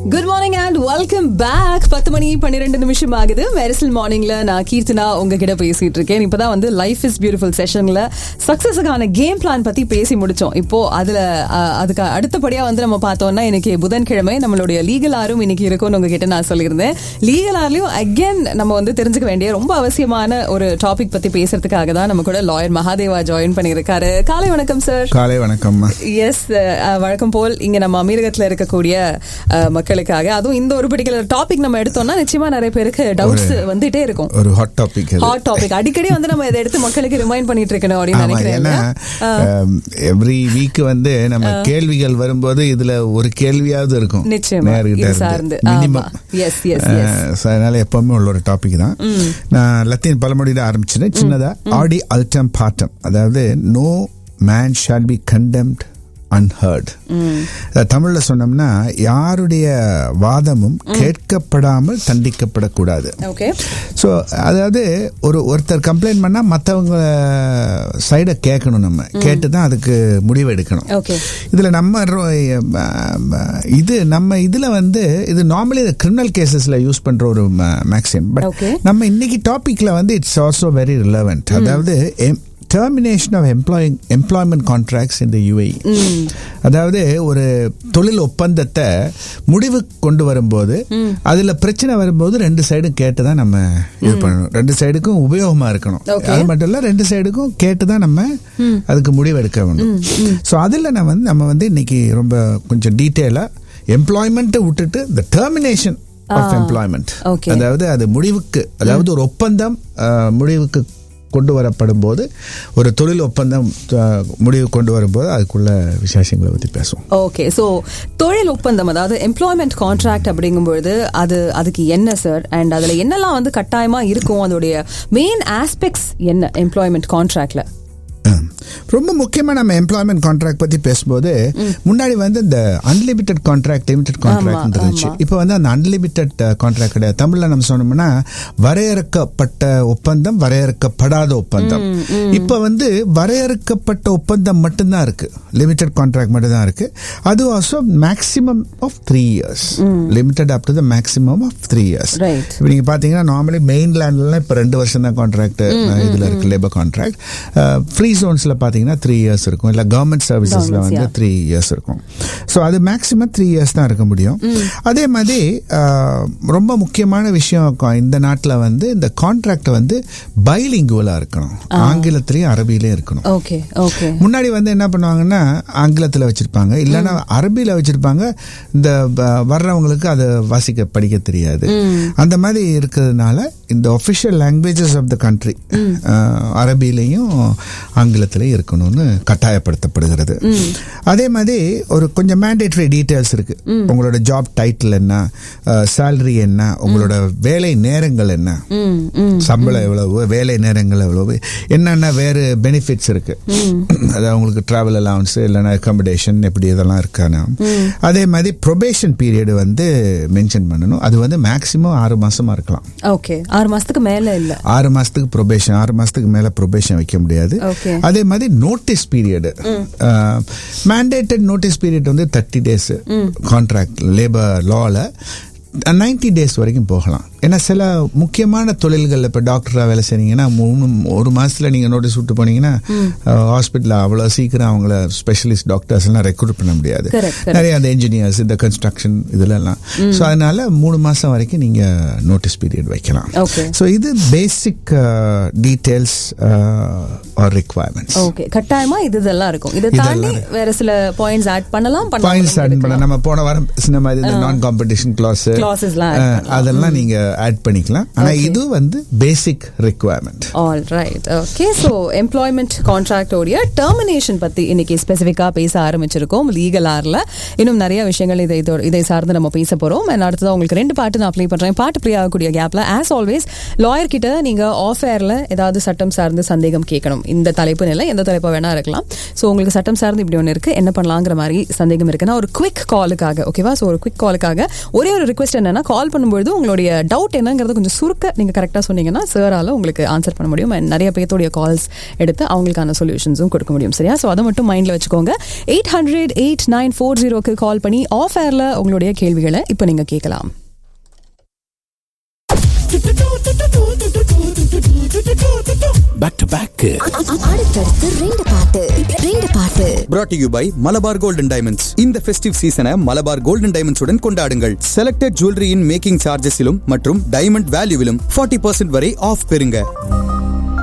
Good morning and welcome back பத்து மணி பன்னிரெண்டு நிமிஷம் ஆகுது மெரிசல் மார்னிங்ல நான் கீர்த்தனா உங்ககிட்ட பேசிட்டு இருக்கேன் இப்பதான் வந்து லைஃப் இஸ் பியூட்டிஃபுல் செஷன்ல சக்சஸுக்கான கேம் பிளான் பத்தி பேசி முடிச்சோம் இப்போ அதுல அஹ், அதுக்கு அடுத்தபடியா வந்து நம்ம பார்த்தோம்னா இன்னைக்கு புதன்கிழமை நம்மளுடைய லீகல் ஆரும் இன்னைக்கு இருக்கும்னு உங்ககிட்ட நான் சொல்லியிருந்தேன் லீகல் ஆர்லயும் அகைன் நம்ம வந்து தெரிஞ்சுக்க வேண்டிய ரொம்ப அவசியமான ஒரு டாபிக் பத்தி பேசுறதுக்காக தான் நம்ம கூட லாயர் மகாதேவா ஜாயின் பண்ணியிருக்காரு காலை வணக்கம் சார் காலை வணக்கம்மா எஸ் வழக்கம் போல் இங்க நம்ம அமீரகத்துல இருக்கக்கூடிய அஹ், மக்களுக்காக அதுவும் இந்த ஒரு பர்டிகுலர் டாபிக் நம்ம எடுத்தோம்னா நிச்சயமா நிறைய பேருக்கு டவுட்ஸ் வந்துட்டே இருக்கும் ஒரு ஹாட் டாபிக் ஹாட் டாபிக் அடிக்கடி வந்து நம்ம இதை எடுத்து மக்களுக்கு ரிமைண்ட் பண்ணிட்டு இருக்கணும் அப்படின்னு ஆமா நினைக்கிறேன் ஏன்னா இல்லையா? எவ்ரி வீக் வந்து நம்ம கேள்விகள் வரும்போது இதுல ஒரு கேள்வியாவது இருக்கும் நிச்சயமா. நேயர்கிட்ட இது இருந்து. சார்ந்து. Minimum. ஆமா. Yes, yes, yes. அஹ், so அதனால எப்பவுமே உள்ள ஒரு டாபிக் தான் நான் லத்தீன் பழமொழியில ஆரம்பிச்சிட்டேன் சின்னதா ஆடி அல்டம் பாட்டம் அதாவது no man shall be condemned unheard தமிழ்ல சொன்னோம்னா யாருடைய வாதமும் கேட்கப்படாமல் தண்டிக்கப்படக்கூடாது ஓகே ஸோ அதாவது ஒரு ஒருத்தர் கம்ப்ளைண்ட் பண்ணால் மற்றவங்க சைடை கேட்கணும் நம்ம கேட்டு தான் அதுக்கு முடிவு எடுக்கணும் ஓகே இதில் நம்ம ரொ- ம- ம- இது நம்ம இதில் வந்து இது நார்மலி இது கிரிமினல் கேசஸில் யூஸ் பண்ணுற ஒரு மேக்ஸிம் பட் Okay. நம்ம இன்னைக்கு டாப்பிக்கில் வந்து இட்ஸ் ஆல்சோ வெரி ரிலவெண்ட் அதாவது termination of employing employment contracts இந்த யூஏ அதாவது ஒரு தொழில் ஒப்பந்தத்தை முடிவுக்கு கொண்டு வரும்போது அதுல பிரச்சனை வரும்போது ரெண்டு சைடும் கேட்டு தான் நம்ம இது பண்ணணும் ரெண்டு சைடுக்கும் உபயோகமா இருக்கணும் Okay. அது மட்டும் இல்ல ரெண்டு சைடுக்கும் கேட்டு தான் நம்ம அதுக்கு முடிவு எடுக்க வேண்டும் ஸோ அதில் நம்ம வந்து நம்ம வந்து இன்னைக்கு ரொம்ப கொஞ்சம் டீட்டெயிலா எம்ப்ளாய்மெண்ட்டை விட்டுட்டு இந்த டெர்மினேஷன் ஆஃப் எம்ப்ளாய்மெண்ட் Okay. அதாவது அது முடிவுக்கு அதாவது ஒரு ஒப்பந்தம் அஹ், முடிவுக்கு கொண்டு வரப்படும் போது ஒரு தொழில் ஒப்பந்தம் அஹ், முடிவு கொண்டு வரும்போது அதுக்குள்ள விசேஷங்களை பற்றி பேசுவோம் ஓகே சோ தொழில் ஒப்பந்தம் அதாவது எம்ப்ளாய்மெண்ட் கான்ட்ராக்ட் அப்படிங்கும்பொழுது அது அதுக்கு என்ன சார் அண்ட் அதுல என்னெல்லாம் வந்து கட்டாயமா இருக்கும் அதோடைய மெயின் ஆஸ்பெக்ட்ஸ் என்ன எம்ப்ளாய்மெண்ட் கான்ட்ராக்ட்ல அஹ், ரொம்ப முக்கியமா நம்ம எம்ப்ளாய்மெண்ட் கான்ட்ராக்ட் பத்தி பேசும்போது முன்னாடி வந்து இந்த அன்லிமிட்டெட் கான்ட்ராக்ட் லிமிடெட் கான்ட்ராக்ட் இருந்துச்சு ஆமா. இப்போ வந்து அந்த அன்லிமிட்டெட் கான்ட்ராக்ட் கிடையாது தமிழ்ல நம்ம சொன்னோம்னா வரையறுக்கப்பட்ட ஒப்பந்தம் வரையறுக்கப்படாத ஒப்பந்தம் இப்போ வந்து வரையறுக்கப்பட்ட ஒப்பந்தம் மட்டும்தான் இருக்கு லிமிடெட் கான்ட்ராக்ட் மட்டும் தான் இருக்கு அது also maximum of three years limited up to the maximum of three years Right. இப்போ நீங்க பாத்தீங்கன்னா நார்மலி மெயின்லேண்ட்லாம் இப்போ ரெண்டு வருஷம் தான் கான்ட்ராக்ட் இதுல இருக்கு லேபர் கான்ட்ராக்ட் ஃப்ரீ ஜோன்ஸ்ல பாத்தீங்கன்னா த்ரீ இயர்ஸ் இருக்கும் இல்ல கவர்மெண்ட் சர்வீசஸ்ல Governments, வந்து yeah. த்ரீ இயர்ஸ் இருக்கும் ஸோ அது மேக்ஸிமம் த்ரீ இயர்ஸ் தான் இருக்க முடியும் அதே மாதிரி அஹ், ரொம்ப முக்கியமான விஷயம் க- இந்த நாட்டில் வந்து இந்த கான்ட்ராக்ட் வந்து பைலிங்குவலா இருக்கணும் ஆங்கிலத்திலையும் அரபிலையும் இருக்கணும் ஓகே ஓகே முன்னாடி வந்து என்ன பண்ணுவாங்கன்னா ஆங்கிலத்தில் வச்சிருப்பாங்க இல்லைன்னா அரபியில் வச்சிருப்பாங்க இந்த ப- வர்றவங்களுக்கு அதை வாசிக்க படிக்க தெரியாது அந்த மாதிரி இருக்கிறதுனால இந்த official languages of the country அரபிலையும் ஆங்கிலத்திலையும் இருக்கணும்னு கட்டாயப்படுத்தப்படுகிறது அதே மாதிரி ஒரு கொஞ்சம் மேண்டேட்டரி டீட்டெயில்ஸ் இருக்கு உங்களோட ஜாப் டைட்டில் என்ன சேலரி என்ன உங்களோட வேலை நேரங்கள் என்ன ம் ம் சம்பளம் எவ்வளவு வேலை நேரங்கள் எவ்வளவு என்னென்ன வேறு பெனிஃபிட்ஸ் இருக்கு அதாவது உங்களுக்கு டிராவல் அலவன்ஸ் இல்லைன்னா அக்காமடேஷன் எப்படி இதெல்லாம் இருக்கான அதே மாதிரி ப்ரொபேஷன் பீரியட் வந்து மென்ஷன் பண்ணணும் அது வந்து மேக்ஸிமம் ஆறு மாசமா இருக்கலாம் ஓகே ஆறு மாசத்துக்கு மேல இல்ல ஆறு மாசத்துக்கு ப்ரொபேஷன் ஆறு மாசத்துக்கு மேல ப்ரொபேஷன் வைக்க முடியாது Okay. அதே மாதிரி notice period mandated notice period வந்து தேர்ட்டி டேஸ் கான்ட்ராக்ட் லேபர் லால நைன்டி டேஸ் வரைக்கும் போகலாம் ஏன்னா சில முக்கியமான தொழில்கள் இப்போ டாக்டராக வேலை செய்றீங்கன்னா மூணு ஒரு மாசத்துல நீங்க நோட்டீஸ் விட்டு போனீங்கன்னா ஹாஸ்பிட்டலில் அவ்வளோ சீக்கிரம் அவங்கள ஸ்பெஷலிஸ்ட் டாக்டர்ஸ் எல்லாம் ரெக்ரூட் பண்ண முடியாது Correct, correct. நிறைய அந்த இன்ஜினியர்ஸ் இந்த கன்ஸ்ட்ரக்ஷன் இதுலலாம் ஸோ அதனால மூணு மாசம் வரைக்கும் நீங்க நோட்டீஸ் பீரியட் வைக்கலாம் Okay. ஸோ இது basic details are requirements okay கட்டாயமா இது இதெல்லாம் இருக்கும் இதை தாண்டி வேற சில பாயிண்ட்ஸ் ஆட் பண்ணலாம் பாயிண்ட்ஸ் ஆட் பண்ண பண்ணலாம் நம்ம போன வாரம் சின்ன மாதிரி இந்த நான் காம்படிஷன் கிளாஸ் Clauses எல்லாம் add பண்ணலாம். அதெல்லாம் நீங்க ஆட் பண்ணிக்கலாம் ஆனா இது வந்து basic requirement all right okay so employment contract உடைய டெர்மினேஷன் பத்தி இன்னைக்கு ஸ்பெசிஃபிக்கா பேச ஆரம்பிச்சிருக்கோம் லீகல் ஆர்ல இன்னும் நிறைய விஷயங்கள் இதை இதோ- இதை சார்ந்து நம்ம பேச போறோம் And அடுத்தது உங்களுக்கு ரெண்டு பாட்டு நான் அப்ளை பண்றேன் பாட்டு ப்ளே ஆகக்கூடிய கேப்ல ஆஸ் ஆல்வேஸ் லாயர் கிட்ட நீங்க ஆஃப் ஏர்ல ஏதாவது சட்டம் சார்ந்து சந்தேகம் கேட்கணும் இந்த தலைப்பு இல்லை எந்த தலைப்பா வேணா இருக்கலாம் ஸோ உங்களுக்கு சட்டம் சார்ந்து இப்படி ஒன்று இருக்கு என்ன பண்ணலாங்கிற மாதிரி சந்தேகம் இருக்குன்னா ஒரு குவிக் காலுக்காக ஓகேவா ஸோ ஒரு குவிக் காலுக்காக ஒரே ஒரு ரிக்வெஸ்ட் ரெக்வஸ்ட் என்னன்னா கால் பண்ணும்பொழுது உங்களுடைய டவுட் என்னங்கிறது கொஞ்சம் சுருக்க நீங்க கரெக்டா சொன்னீங்கன்னா சாரால உங்களுக்கு ஆன்சர் பண்ண முடியும் And நிறைய பேர்த்தோடைய கால்ஸ் எடுத்து அவங்களுக்கான சொல்யூஷன்ஸும் கொடுக்க முடியும் சரியா ஸோ அதை மட்டும் மைண்ட்ல வச்சுக்கோங்க eight hundred eight nine four ஜீரோக்கு கால் பண்ணி ஆஃப் ஏர்ல உங்களுடைய கேள்விகளை இப்போ நீங்க கேட்கலாம் பேக் டு பேக் அடுத்தடுத்து ரெண்டு பாட்டு ரெண்டு பாட்டு brought to you by Malabar golden diamonds இந்த ஃபெஸ்டிவ் சீசனை மலபார் கோல்டன் டைமண்ட்ஸ் உடன் கொண்டாடுங்கள் செலக்டட் ஜுவல்லரியின் மேக்கிங் சார்ஜஸிலும் மற்றும் டைமண்ட் வேல்யூவிலும் 40% வரை ஆஃப் பெறுங்க